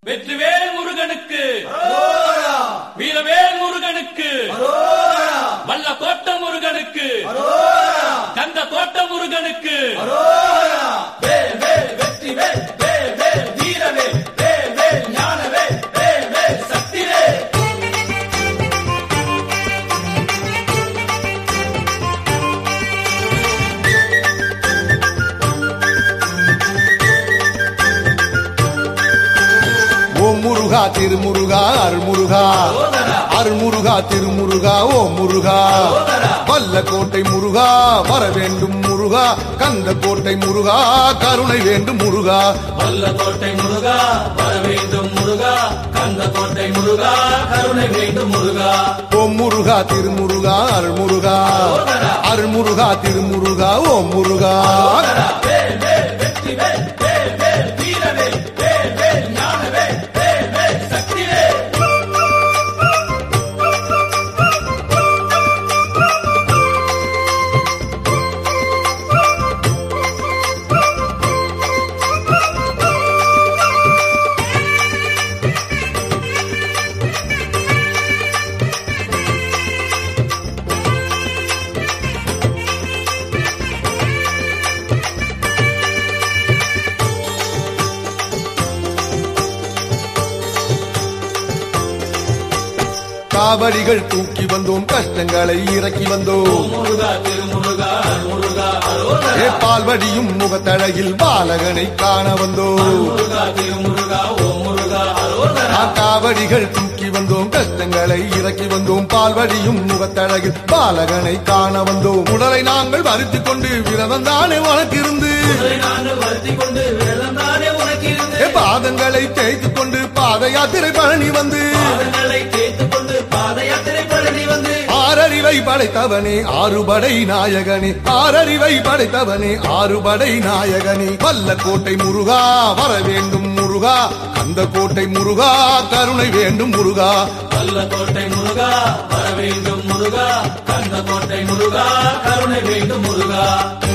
வெற்றிவேல் முருகனுக்கு வீரவேல் முருகனுக்கு வல்ல கோட்ட முருகனுக்கு கந்த கோட்ட முருகனுக்கு ஓம் முருகா திருமுருகா அருள்முருகா அருள்முருகா திருமுருகா ஓம் முருகா வல்ல கோட்டை முருகா வர வேண்டும் முருகா கந்த கோட்டை முருகா கருணை வேண்டும் முருகா வல்ல கோட்டை முருகா வர வேண்டும் முருகா கந்த கோட்டை முருகா கருணை வேண்டும் முருகா ஓம் முருகா திருமுருகா அருள்முருகா அருள்முருகா திருமுருகா ஓம் முருகா காவடிகள் தூக்கி வந்தோம் கஷ்டங்களை இறக்கி வந்தோம் முருகா திருமுருகா முருகா அரோதரா ஏ பால்வடியும் முகத்தழகில் பாலகனை காண வந்தோம் முருகா திருமுருகா ஓ முருகா அரோதரா நாம் காவடிகள் தூக்கி வந்தோம் கஷ்டங்களை இறக்கி வந்தோம் பால்வடியும் முகத்தழகில் பாலகனை காண வந்தோம் உடலை நாங்கள் வருத்திக் கொண்டு விரதம் தானே உனக்கிருந்து உன்னை நாங்கள் வருத்திக் கொண்டு வேதம் தானே உனக்கு இருந்து ஏ பாதங்களை தேய்த்துக் கொண்டு பாத யாத்திரை பழனி வந்து பாதங்களை தேய்த்துக் கொண்டு பாத யாத்திரை பழனி வந்து ஆறறிவை படைத்தவனே ஆறுபடை நாயகனே ஆறறிவை படைத்தவனே ஆறுபடை நாயகனே வல்ல கோட்டை முருகா வர வேண்டும் முருகா கந்த கோட்டை முருகா கருணை வேண்டும் முருகா வல்ல கோட்டை முருகா வர வேண்டும் முருகா கந்த கோட்டை முருகா கருணை வேண்டும் முருகா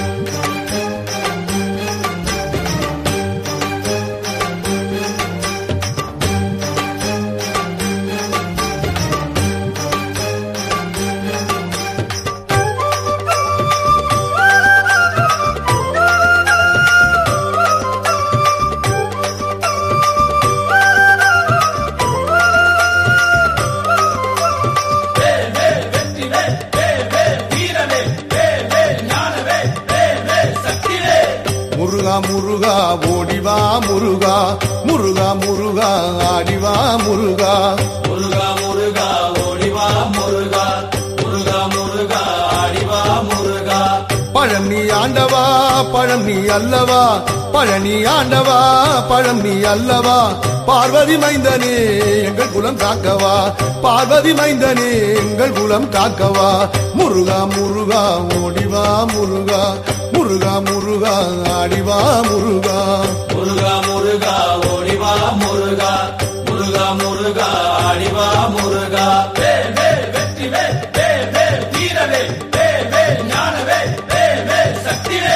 முருகா முருகா ஓடிவா முருகா முருகா முருகா ஆடிவா முருகா முருகா முருகா ஓடிவா முருகா முருகா முருகா ஆடிவா முருகா பழனி ஆண்டவா பழனி அல்லவா பழனி ஆண்டவா பழனி அல்லவா பார்வதி மைந்தனே எங்கள் குலம் காக்கவா பார்வதி மைந்தனே எங்கள் குலம் காக்கவா முருகா முருகா ஓடிவா முருகா முருகா முருகா ஆடிவா முருகா முருகா முருகா ஓடிவா முருகா முருகா முருகா ஆடிவா முருகா வேல் வேல் வெற்றி வேல் வேல் வேல் வீரவே வேல் வேல் ஞானவே வேல் வேல் சக்திவே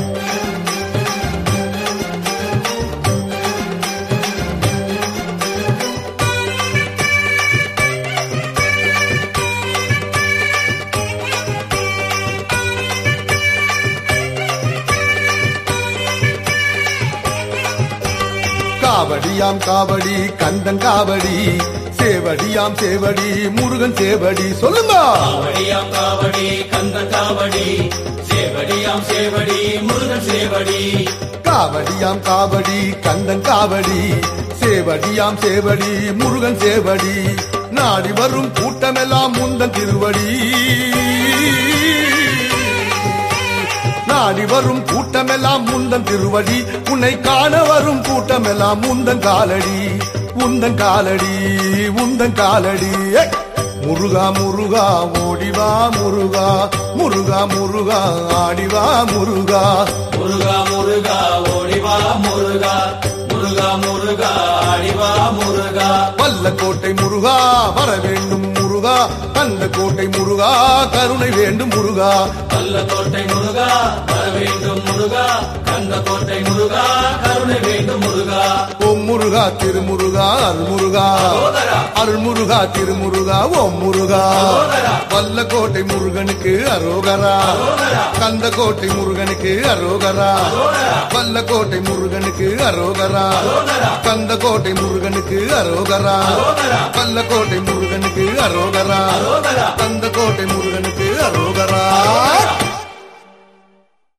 காவடியாம் காவடி கந்தன் காவடி சேவடியாம் சேவடி முருகன் சேவடி சொல்லுங்க காவடியாம் காவடி கந்த காவடி சேவடியாம் சேவடி முருகன் சேவடி காவடியாம் காவடி கந்தன் காவடி சேவடியாம் சேவடி முருகன் சேவடி நாடி வரும் கூட்டமெல்லாம் முந்தன் திருவடி நாடி வரும் கூட்டமெல்லாம் முந்தன் திருவடி உன்னை காண வரும் கூட்டமெல்லாம் முந்தன் காலடி உந்தன் காலடி உந்தன் காலடி ஏ! முருகா முருகா ஓடிவா முருகா முருகா முருகா ஆடிவா முருகா முருகா முருகா ஓடிவா முருகா முருகா முருகா ஆடிவா முருகா வல்ல கோட்டை முருகா வர வேண்டும் முருகா கந்த கோட்டை முருகா கருணை வேண்டும் முருகா நல்ல கோட்டை முருகா வர வேண்டும் முருகா கந்த கோட்டை முருகா கருணை துணை வேண்டும் முருகா ஓம் முருகா திருமுருகா அருள்முருகா சகோதரா அருள்முருகா திருமுருகா ஓம் முருகா சகோதரா வல்லக்கோட்டை முருகனுக்கு அரோகரா சகோதரா கந்தக்கோட்டை முருகனுக்கு அரோகரா சகோதரா வல்லக்கோட்டை முருகனுக்கு அரோகரா சகோதரா கந்தக்கோட்டை முருகனுக்கு அரோகரா சகோதரா வல்லக்கோட்டை முருகனுக்கு அரோகரா சகோதரா கந்தக்கோட்டை முருகனுக்கு அரோகரா